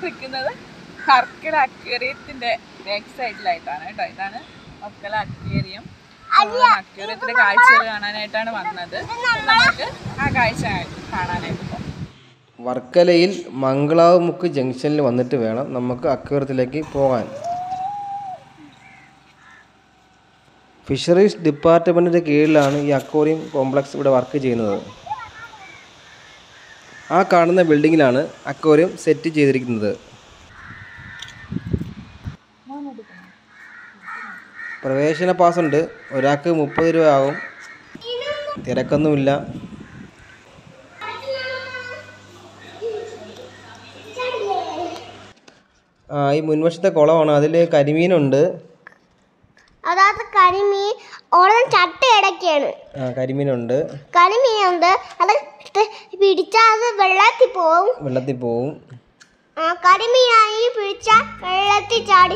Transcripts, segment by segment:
നിൽക്കുന്നത് വർക്കല അക്വേറിയത്തിന്റെ ബാക്ക് സൈഡിലായിട്ടാണ് കേട്ടോ ഇതാണ് വർക്കല അക്വേറിയം അക്വേറിയത്തിന്റെ കാഴ്ചകൾ കാണാനായിട്ടാണ് വന്നത് നമുക്ക് ആ കാഴ്ച കാണാനായിട്ട് പോകാം വർക്കലയിൽ മംഗളാവ് മുക്ക് ജംഗ്ഷനിൽ വന്നിട്ട് വേണം നമുക്ക് അക്വേറിയത്തിലേക്ക് പോകാൻ ഫിഷറീസ് ഡിപ്പാർട്ട്മെൻറ്റിൻ്റെ കീഴിലാണ് ഈ അക്വേറിയം കോംപ്ലക്സ് ഇവിടെ വർക്ക് ചെയ്യുന്നത് ആ കാണുന്ന ബിൽഡിങ്ങിലാണ് അക്വേറിയം സെറ്റ് ചെയ്തിരിക്കുന്നത് പ്രവേശന പാസ് ഉണ്ട് ഒരാൾക്ക് മുപ്പത് രൂപ ആകും തിരക്കൊന്നുമില്ല ആ ഈ മുൻവശത്തെ കുളമാണ് അതിൽ കരിമീനുണ്ട് അതായത് കരിമീൻ ഓളം ചട്ട ഇടയ്ക്കാണ് ആ കരിമീനുണ്ട് കരിമീനുണ്ട് അത് പിടിച്ചാൽ അത് വെള്ളത്തിൽ പോവും വെള്ളത്തിൽ പോവും ആ കരിമീനായി പിടിച്ചാൽ വെള്ളത്തിൽ ചാടി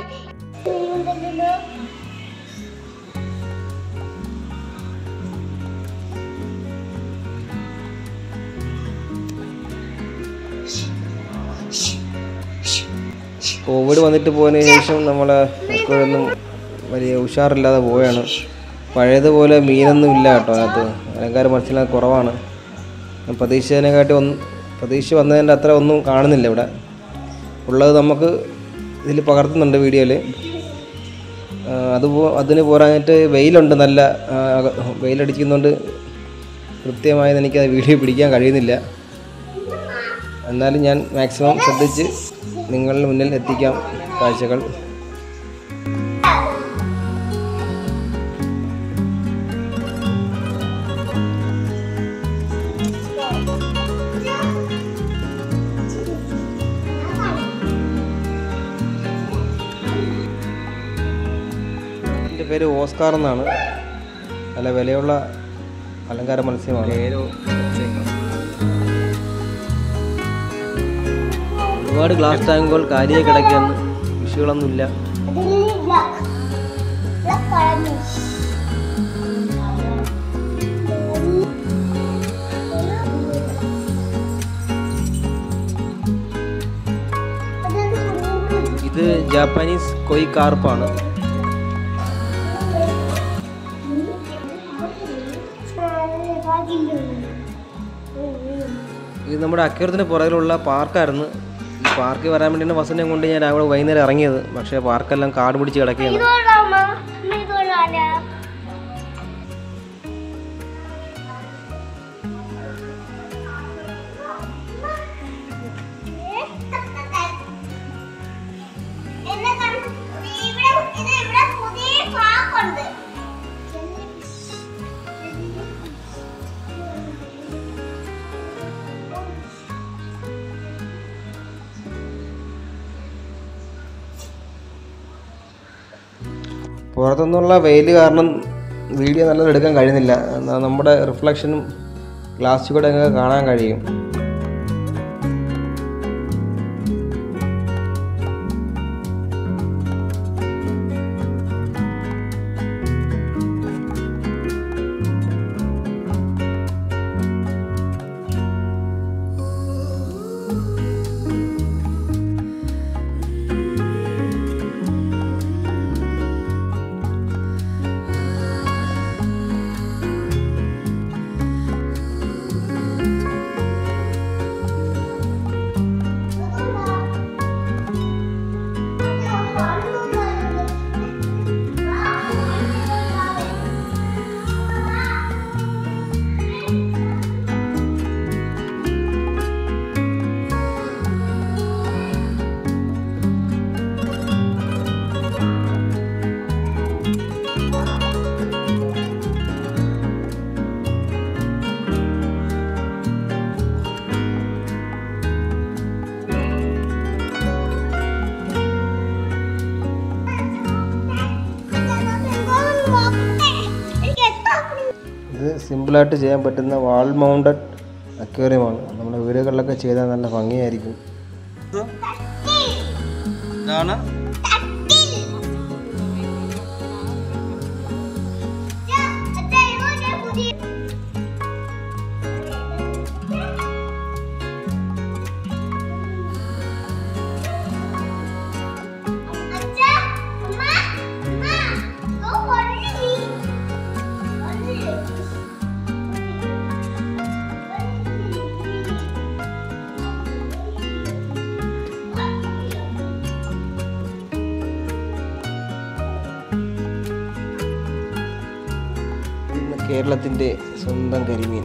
കോവിഡ് വന്നിട്ട് പോയതിന് ശേഷം നമ്മൾ ഒന്നും വലിയ ഉഷാറില്ലാതെ പോവുകയാണ് പഴയതുപോലെ മീനൊന്നും ഇല്ല കേട്ടോ അതിനകത്ത് അലങ്കാര മത്സ്യം കുറവാണ് ഞാൻ പ്രതീക്ഷിച്ചതിനെക്കാട്ടി ഒന്ന് പ്രതീക്ഷ വന്നതിൻ്റെ അത്ര ഒന്നും കാണുന്നില്ല ഇവിടെ ഉള്ളത് നമുക്ക് ഇതിൽ പകർത്തുന്നുണ്ട് വീഡിയോയിൽ അത് പോ- അതിന് പോരാഞ്ഞിട്ട് വെയിലുണ്ട് നല്ല ആ, അക- വെയിലടിക്കുന്നതുകൊണ്ട് കൃത്യമായത് എനിക്ക് വീഡിയോ പിടിക്കാൻ കഴിയുന്നില്ല എന്നാലും ഞാൻ മാക്സിമം ശ്രദ്ധിച്ച് നിങ്ങളുടെ മുന്നിൽ എത്തിക്കാം കാഴ്ചകൾ എൻ്റെ പേര് ഓസ്കാർ എന്നാണ് നല്ല വിലയുള്ള അലങ്കാര മത്സ്യമാണ് ഒരുപാട് ഗ്ലാസ് ടാങ്കുകൾ കാര്യമായി കിടക്കുകയാണ് വിഷയങ്ങളൊന്നുമില്ല ഇത് ജാപ്പാനീസ് കൊയ് കാർപ്പാണ് ഇത് നമ്മുടെ അക്യൂരത്തിന് പുറകിലുള്ള പാർക്കായിരുന്നു ഈ പാർക്കിൽ വരാൻ വേണ്ടിയാണ് വസനെ കൊണ്ട് ഞാൻ രാവിലെ വൈകുന്നേരം ഇറങ്ങിയത് പക്ഷേ പാർക്കെല്ലാം കാട് പിടിച്ച് കിടക്കുകയാണ് പുറത്തുനിന്നുള്ള വെയിൽ കാരണം വീഡിയോ നല്ലത് എടുക്കാൻ കഴിയുന്നില്ല എന്നാൽ നമ്മുടെ റിഫ്ലക്ഷനും ഗ്ലാസ്സിൽ കൂടെ ഒക്കെ കാണാൻ കഴിയും ഇത് സിമ്പിളായിട്ട് ചെയ്യാൻ പറ്റുന്ന വാൾ മൗണ്ടഡ് അക്വേറിയമാണ് നമ്മുടെ വീടുകളിലൊക്കെ ചെയ്താൽ നല്ല ഭംഗിയായിരിക്കും ഇതാണ് കേരളത്തിൻ്റെ സ്വന്തം കരിമീൻ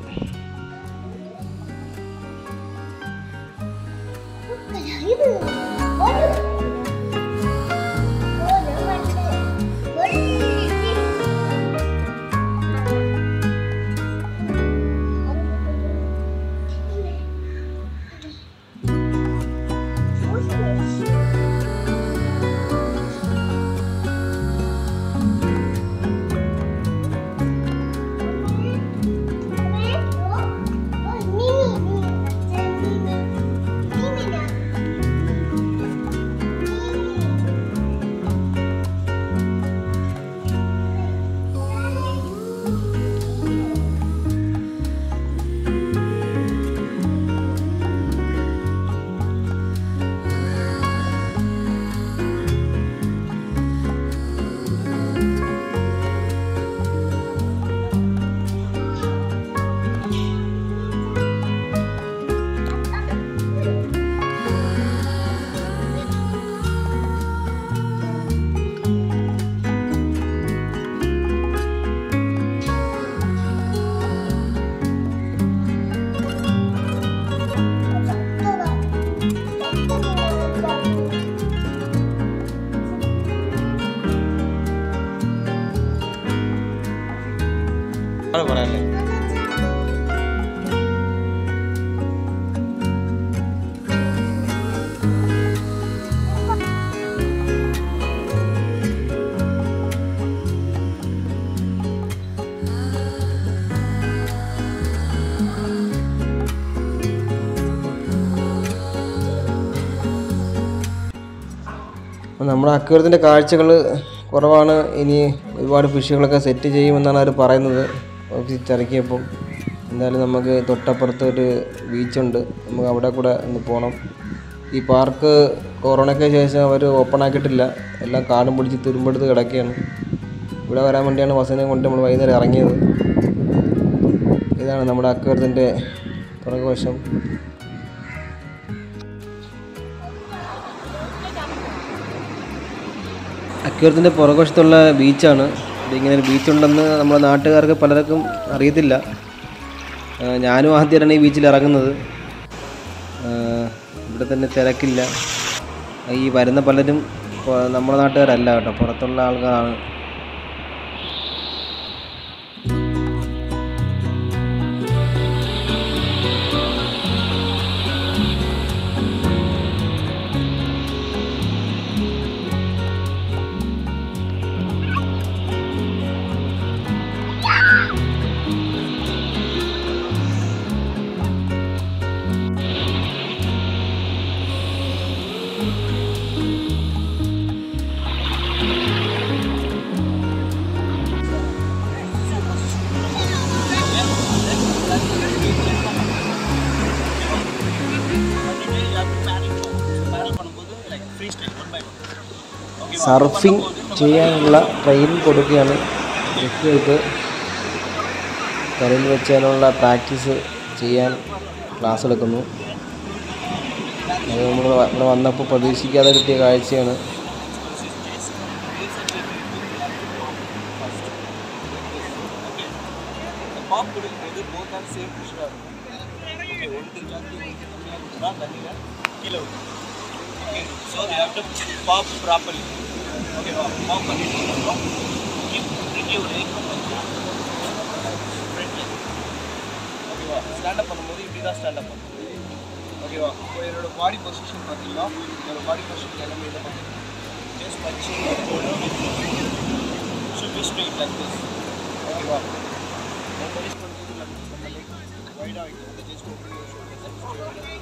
പറയാല്ലേ അപ്പോൾ നമ്മുടെ അക്വേറിയത്തിൻ്റെ കാഴ്ചകൾ കുറവാണ് ഇനി ഒരുപാട് ഫിഷുകളൊക്കെ സെറ്റ് ചെയ്യുമെന്നാണ് അവർ പറയുന്നത് ഓഫീസിൽ ഇറക്കിയപ്പം എന്തായാലും നമുക്ക് തൊട്ടപ്പുറത്ത് ഒരു ബീച്ചുണ്ട് നമുക്ക് അവിടെ കൂടെ ഒന്ന് പോകണം ഈ പാർക്ക് കൊറോണയ്ക്ക് ശേഷം അവർ ഓപ്പൺ ആക്കിയിട്ടില്ല എല്ലാം കാടും പിടിച്ച് തുരുമ്പെടുത്ത് കിടക്കുകയാണ് ഇവിടെ വരാൻ വേണ്ടിയാണ് ബസ്സിനെ കൊണ്ട് നമ്മൾ വൈകുന്നേരം ഇറങ്ങിയത് ഇതാണ് നമ്മുടെ അക്വേറിയത്തിൻ്റെ പുറകുവശം അക്യൂരത്തിൻ്റെ പുറകുവശത്തുള്ള ബീച്ചാണ് ഇങ്ങനെ ഒരു ബീച്ചുണ്ടെന്ന് നമ്മുടെ നാട്ടുകാർക്ക് പലർക്കും അറിയത്തില്ല ആ, ഞാനും ആദ്യമായിട്ടാണ് ഈ ബീച്ചിൽ ഇറങ്ങുന്നത് ആ, ഇവിടെ തന്നെ തിരക്കില്ല ഈ വരുന്ന പലരും പൊ- നമ്മുടെ നാട്ടുകാരല്ല കേട്ടോ പുറത്തുള്ള ആൾക്കാരാണ് സർഫിംഗ് ചെയ്യാനുള്ള ട്രെയിനിങ് കൊടുക്കുകയാണ് കുട്ടികൾക്ക് കരയിൽ വെച്ചതിനുള്ള പ്രാക്ടീസ് ചെയ്യാൻ ക്ലാസ് എടുക്കുന്നു അത് നമ്മൾ ഇവിടെ വന്നപ്പോൾ പ്രതീക്ഷിക്കാതെ കിട്ടിയ കാഴ്ചയാണ് So they have to pop properly. Okay, wow, pop பண்ணி keep bring your leg friendly. ஓகேவா ஸ்டாண்ட் அப் பண்ணும்போது இப்படி தான் ஸ்டாண்ட் அப் பண்ணும் ஓகேவா இப்போ என்னோட பாடி பொசிஷன் பார்த்தீங்கன்னா என்னோட பாடி பொசிஷன் எல்லாமே இதை பார்த்தீங்கன்னா just touching should be straight like this ஓகேவா ரைஸ் பண்ணும்போது நம்ம லைக் வைடாக வைக்கிறது just open your shoulders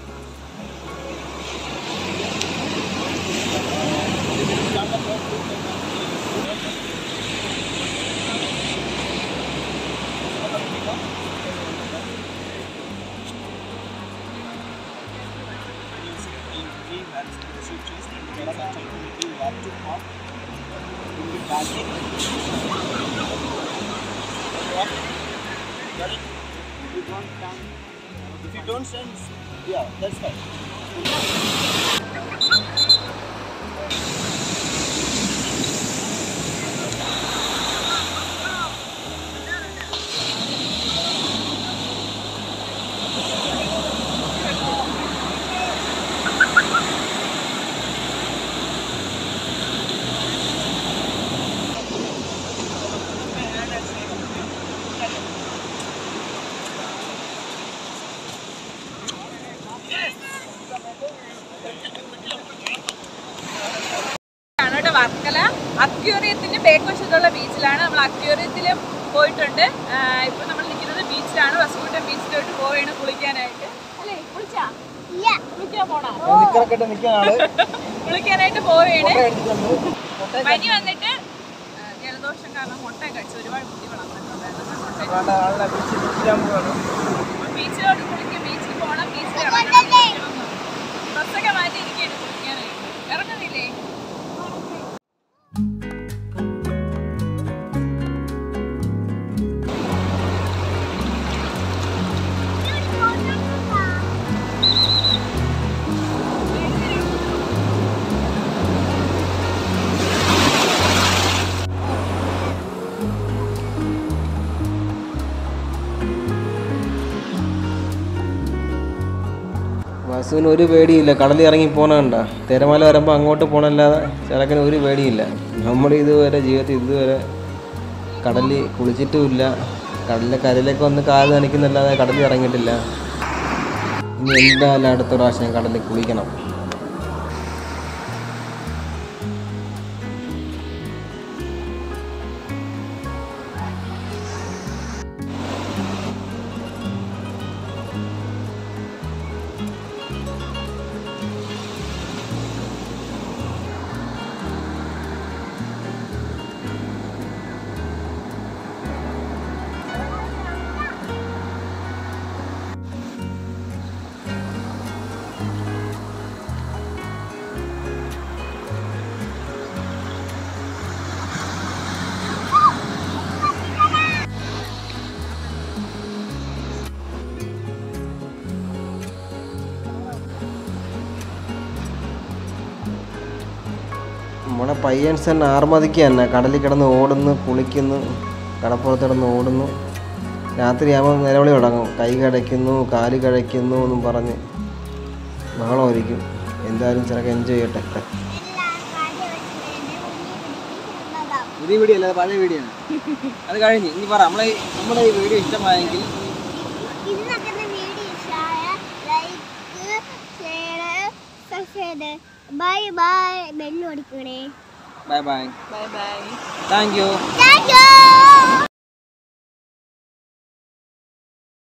If you don't stand, yeah, that's fine. അക്വേറിയത്തിന്റെ ബേക്ക് വശത്തുള്ള ബീച്ചിലാണ് നമ്മൾ അക്വേറിയത്തിൽ പോയിട്ടുണ്ട് ഇപ്പൊ നമ്മൾ നിൽക്കുന്നത് ബീച്ചിലാണ് വസുകൂട്ടം ബീച്ചിലോട്ട് പോവുകയാണ് കുളിക്കാനായിട്ട് അല്ലേ കുളിച്ചാ ഇല്ല കുളിക്കാൻ പോണോ നിക്കറൊക്കെ ഇട്ട് നിൽക്കുന്ന ആള് കുളിക്കാനായിട്ട് പോവുകയാണ് മുട്ട അടിച്ചിട്ടുണ്ട് പനി വന്നിട്ട് ആ, ജലദോഷം കാരണം മുട്ട കഴിച്ചു ഒരുപാട് ബുദ്ധി വളർന്നിട്ടുണ്ടായിരുന്നു മുട്ട വേണ്ട ആളെ പിടിച്ച് പിടിക്കാൻ പോവാണ് ബീച്ചിലോട്ട് കുളിക്കും ബീച്ചിൽ പോകണം ബീച്ചിൽ ഡ്രസ്സൊക്കെ മാറ്റിയിരിക്കുകയാണ് കുളിക്കാനായിട്ട് ഇറങ്ങുന്നില്ലേ വസുവിന് ഒരു പേടിയില്ല കടലിൽ ഇറങ്ങി പോകണണ്ട തിരമാല വരുമ്പോൾ അങ്ങോട്ട് പോകണല്ലാതെ ചിലക്കിന് ഒരു പേടിയില്ല നമ്മൾ ഇതുവരെ ജീവിതത്തിൽ ഇതുവരെ കടലിൽ കുളിച്ചിട്ടുമില്ല കടലിലെ കരയിലേക്ക് വന്ന് കാല് നനയ്ക്കുന്നല്ലാതെ കടലിൽ ഇറങ്ങിയിട്ടില്ല ഇനി എന്തായാലും അടുത്ത പ്രാവശ്യം കടലിൽ കുളിക്കണം നമ്മുടെ പയ്യൻസ് തന്നെ ആർമതിക്കുക തന്നെ കടലിൽ കിടന്ന് ഓടുന്നു കുളിക്കുന്നു കടപ്പുറത്ത് കിടന്ന് ഓടുന്നു രാത്രിയാകുമ്പോൾ നിലവിളി തുടങ്ങും കൈ കടയ്ക്കുന്നു കാല് കഴയ്ക്കുന്നു എന്നും പറഞ്ഞ് ബഹളമായിരിക്കും എന്തായാലും ചിലക്ക് എൻജോയ് ചെയ്യട്ടെ പുതിയ വീഡിയോ അല്ല പഴയ വീഡിയോ ആണ് അത് കഴിഞ്ഞ് ഇനി പറ നമ്മളെ നമ്മുടെ ഈ വീഡിയോ ഇഷ്ടമായെങ്കിൽ ഇത് നടക്കുന്ന വീഡിയോ ഇഷ്ടമായ like share subscribe bye bye bell ഓടിക്കണേ bye bye bye bye thank you thank U